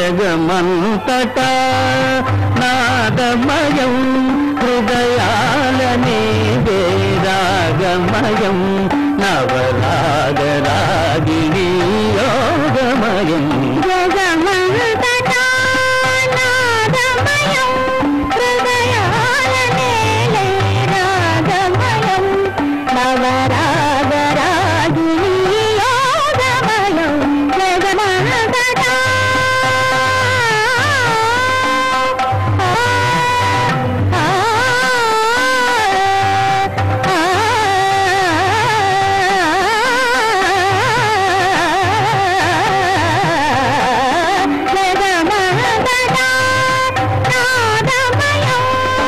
జగమంతటా నాదమయం హృదయాలని వేరాగమయం నవరాగరాగిణి యోగమయం జగమంతటా నాదమయం హృదయాలనే రాగమయం నవరాగరాగిణి యోగమయం జగమంతటా ఆ, ఆ, జగమంతటా నాదమయం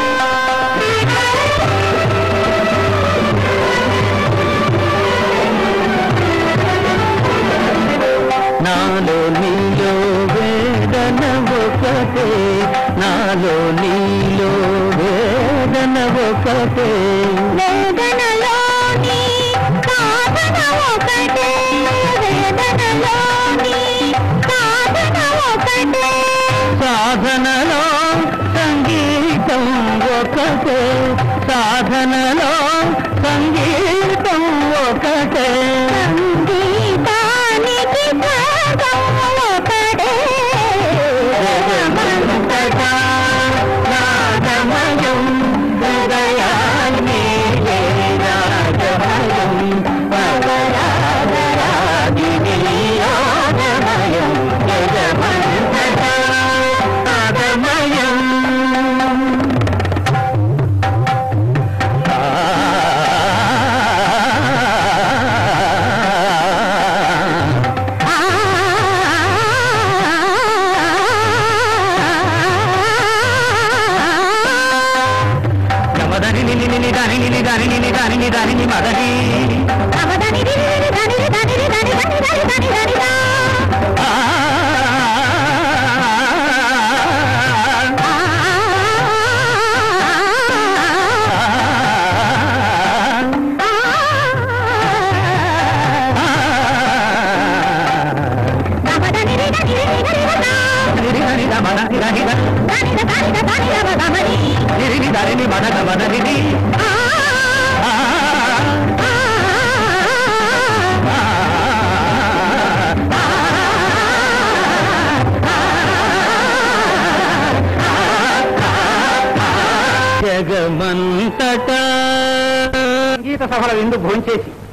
నాలో నీలో వేదన ఒకటే నాలో నీలో వేదన ఒకటే వేదనలోని సాధన ఒకటే వేదనలోని సాధన ఒకటే సాధనలో సంగీతం ఒకటే సాధనలో సంగీతం ఒకటే సంగీతానికి భాగం ఒకటే జగమంతటా నాదమయం హృదయాన్ని రాగమయం పవరాగరాగిణి యోగమయం జగమంతటా నాదమయం గమదని నిని నిని దాని నిని దాని నిని దాని ని దాని ని మదని ఆ నిరిని దారిని మద గమదని జగమంతటా సంగీత సభల విందు భోంచేసి